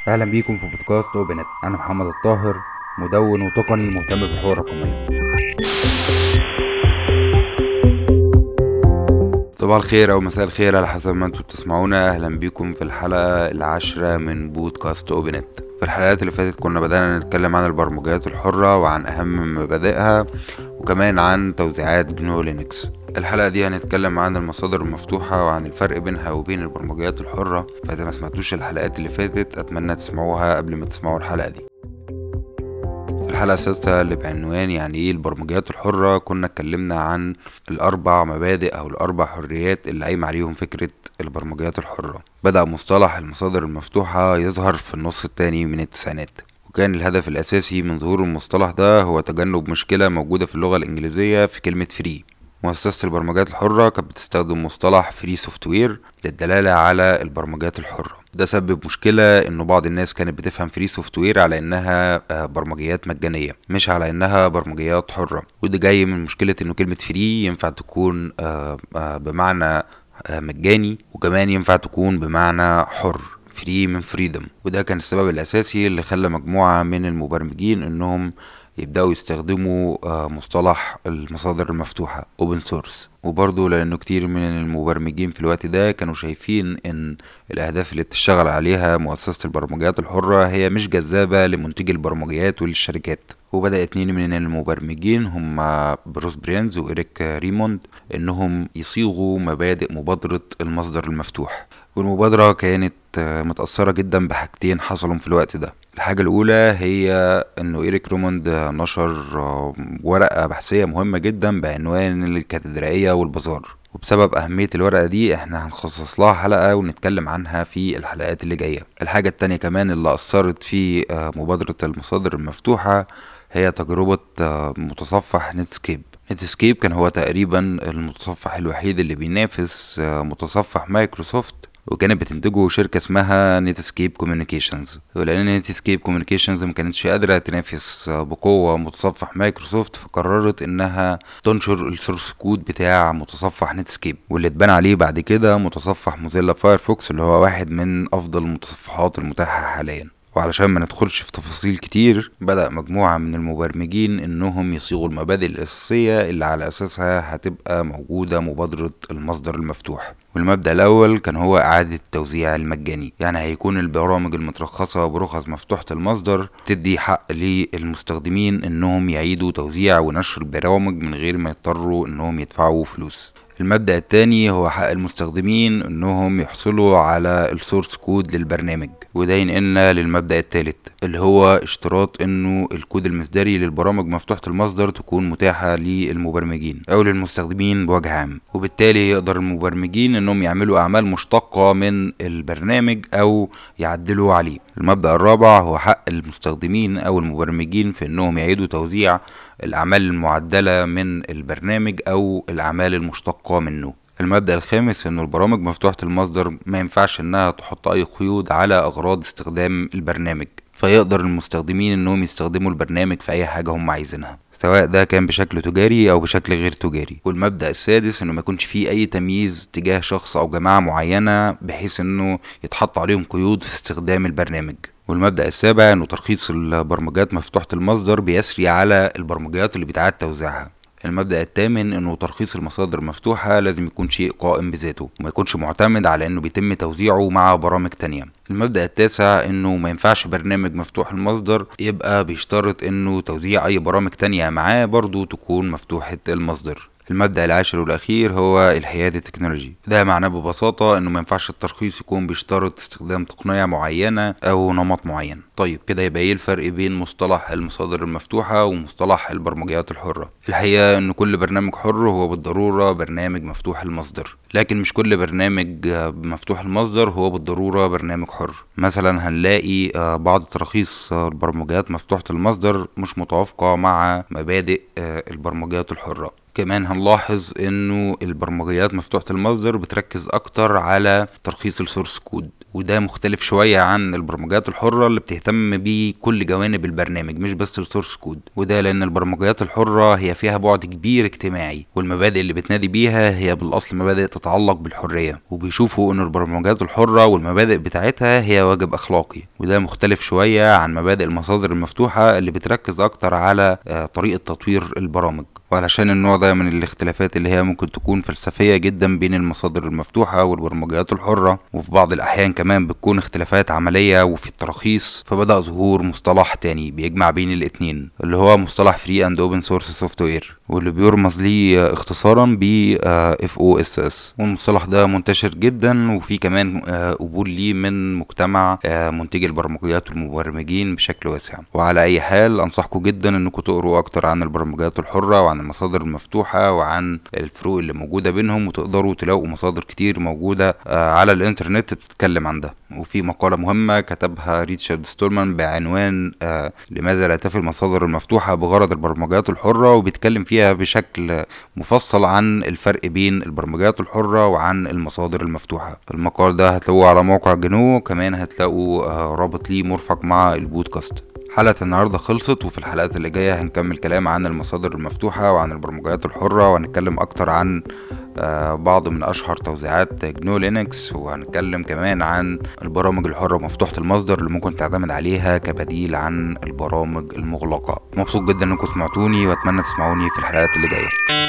اهلا بيكم في بودكاست اوبنت انا محمد الطاهر مدون وتقني مهتم بالحقوق الرقميه صباح الخير او مساء الخير على حسب ما انتم بتسمعونا اهلا بيكم في الحلقه العاشره من بودكاست اوبنت في الحلقات اللي فاتت كنا بدأنا نتكلم عن البرمجيات الحرة وعن أهم مبادئها وكمان عن توزيعات جنو لينكس الحلقة دي هنتكلم عن المصادر المفتوحة وعن الفرق بينها وبين البرمجيات الحرة فإذا ما سمعتوش الحلقات اللي فاتت أتمنى تسمعوها قبل ما تسمعوا الحلقة دي الحلقة السادسة اللي بعنوان يعني ايه البرمجيات الحرة كنا اتكلمنا عن الأربع مبادئ أو الأربع حريات اللي قايم عليهم فكرة البرمجيات الحرة بدأ مصطلح المصادر المفتوحة يظهر في النص التاني من التسعينات وكان الهدف الأساسي من ظهور المصطلح ده هو تجنب مشكلة موجودة في اللغة الإنجليزية في كلمة فري مؤسسة البرمجيات الحرة كانت بتستخدم مصطلح فري سوفت وير للدلالة على البرمجيات الحرة ده سبب مشكلة انه بعض الناس كانت بتفهم فري سوفت وير على انها آه، برمجيات مجانية مش على انها برمجيات حرة وده جاي من مشكلة انه كلمة فري ينفع تكون آه، آه، بمعنى مجاني وكمان ينفع تكون بمعنى حر فري من فريدم وده كان السبب الاساسي اللي خلى مجموعة من المبرمجين انهم يبدأوا يستخدموا آه، مصطلح المصادر المفتوحة open source وبرضه لأنه كتير من المبرمجين في الوقت ده كانوا شايفين إن الأهداف اللي بتشتغل عليها مؤسسة البرمجيات الحرة هي مش جذابة لمنتجي البرمجيات وللشركات وبدأ اتنين من المبرمجين هم بروس برينز وإيريك ريموند إنهم يصيغوا مبادئ مبادرة المصدر المفتوح والمبادرة كانت متأثرة جدا بحاجتين حصلوا في الوقت ده الحاجة الأولى هي إنه إيريك روموند نشر ورقة بحثية مهمة جدا بعنوان الكاتدرائية والبازار وبسبب أهمية الورقة دي احنا هنخصص لها حلقة ونتكلم عنها في الحلقات اللي جاية الحاجة التانية كمان اللي أثرت في مبادرة المصادر المفتوحة هي تجربة متصفح نتسكيب نتسكيب كان هو تقريبا المتصفح الوحيد اللي بينافس متصفح مايكروسوفت وكانت بتنتجه شركة اسمها نيتسكيب كوميونيكيشنز ولأن نيتسكيب كوميونيكيشنز ما كانتش قادرة تنافس بقوة متصفح مايكروسوفت فقررت إنها تنشر السورس كود بتاع متصفح نيتسكيب واللي اتبنى عليه بعد كده متصفح موزيلا فايرفوكس اللي هو واحد من أفضل المتصفحات المتاحة حاليا وعلشان ما ندخلش في تفاصيل كتير بدأ مجموعة من المبرمجين انهم يصيغوا المبادئ الاساسية اللي على اساسها هتبقى موجودة مبادرة المصدر المفتوح والمبدأ الأول كان هو إعادة التوزيع المجاني يعني هيكون البرامج المترخصة برخص مفتوحة المصدر تدي حق للمستخدمين إنهم يعيدوا توزيع ونشر البرامج من غير ما يضطروا إنهم يدفعوا فلوس المبدأ الثاني هو حق المستخدمين انهم يحصلوا على السورس كود للبرنامج وده ينقلنا للمبدأ الثالث اللي هو اشتراط انه الكود المصدري للبرامج مفتوحة المصدر تكون متاحة للمبرمجين او للمستخدمين بوجه عام وبالتالي يقدر المبرمجين انهم يعملوا اعمال مشتقة من البرنامج او يعدلوا عليه المبدأ الرابع هو حق المستخدمين او المبرمجين في انهم يعيدوا توزيع الأعمال المعدلة من البرنامج أو الأعمال المشتقة منه المبدأ الخامس إنه البرامج مفتوحة المصدر ما ينفعش إنها تحط أي قيود على أغراض استخدام البرنامج فيقدر المستخدمين إنهم يستخدموا البرنامج في أي حاجة هم عايزينها سواء ده كان بشكل تجاري او بشكل غير تجاري والمبدا السادس انه ما يكونش فيه اي تمييز تجاه شخص او جماعه معينه بحيث انه يتحط عليهم قيود في استخدام البرنامج والمبدأ السابع انه ترخيص البرمجيات مفتوحة المصدر بيسري على البرمجيات اللي بيتعاد توزيعها المبدأ الثامن انه ترخيص المصادر المفتوحة لازم يكون شيء قائم بذاته وما يكونش معتمد على انه بيتم توزيعه مع برامج تانية المبدأ التاسع انه ما ينفعش برنامج مفتوح المصدر يبقى بيشترط انه توزيع اي برامج تانية معاه برضو تكون مفتوحة المصدر المبدأ العاشر والأخير هو الحياد التكنولوجي ده معناه ببساطة إنه ما ينفعش الترخيص يكون بيشترط استخدام تقنية معينة أو نمط معين طيب كده يبقى ايه الفرق بين مصطلح المصادر المفتوحة ومصطلح البرمجيات الحرة الحقيقة إن كل برنامج حر هو بالضرورة برنامج مفتوح المصدر لكن مش كل برنامج مفتوح المصدر هو بالضرورة برنامج حر مثلا هنلاقي آه، بعض تراخيص البرمجيات مفتوحة المصدر مش متوافقة مع مبادئ آه، البرمجيات الحرة كمان هنلاحظ انه البرمجيات مفتوحة المصدر بتركز اكتر على ترخيص السورس كود وده مختلف شوية عن البرمجيات الحرة اللي بتهتم بكل جوانب البرنامج مش بس السورس كود وده لأن البرمجيات الحرة هي فيها بعد كبير اجتماعي والمبادئ اللي بتنادي بيها هي بالأصل مبادئ تتعلق بالحرية وبيشوفوا إن البرمجيات الحرة والمبادئ بتاعتها هي واجب أخلاقي وده مختلف شوية عن مبادئ المصادر المفتوحة اللي بتركز أكتر على آه، طريقة تطوير البرامج وعلشان النوع ده من الاختلافات اللي هي ممكن تكون فلسفية جدا بين المصادر المفتوحة والبرمجيات الحرة وفي بعض الأحيان كمان بتكون اختلافات عملية وفي التراخيص فبدأ ظهور مصطلح تاني بيجمع بين الاتنين اللي هو مصطلح فري اند اوبن سورس سوفت وير واللي بيرمز ليه اختصارا ب اف او اس اس والمصطلح ده منتشر جدا وفي كمان آه، قبول ليه من مجتمع آه، منتجي البرمجيات والمبرمجين بشكل واسع وعلى اي حال انصحكم جدا انكم تقروا اكتر عن البرمجيات الحرة وعن المصادر المفتوحة وعن الفروق اللي موجودة بينهم وتقدروا تلاقوا مصادر كتير موجودة آه، على الانترنت بتتكلم عن ده وفي مقالة مهمة كتبها ريتشارد ستولمان بعنوان آه، لماذا لا تفي المصادر المفتوحة بغرض البرمجيات الحرة وبيتكلم فيها بشكل مفصل عن الفرق بين البرمجيات الحرة وعن المصادر المفتوحة المقال ده هتلاقوه على موقع جنو كمان هتلاقوا آه، رابط ليه مرفق مع البودكاست حلقة النهاردة خلصت وفي الحلقات اللي جاية هنكمل كلام عن المصادر المفتوحة وعن البرمجيات الحرة وهنتكلم أكتر عن آه، بعض من أشهر توزيعات جنو لينكس وهنتكلم كمان عن البرامج الحرة مفتوحة المصدر اللي ممكن تعتمد عليها كبديل عن البرامج المغلقة مبسوط جدا انكم سمعتوني واتمنى تسمعوني في الحلقات اللي جاية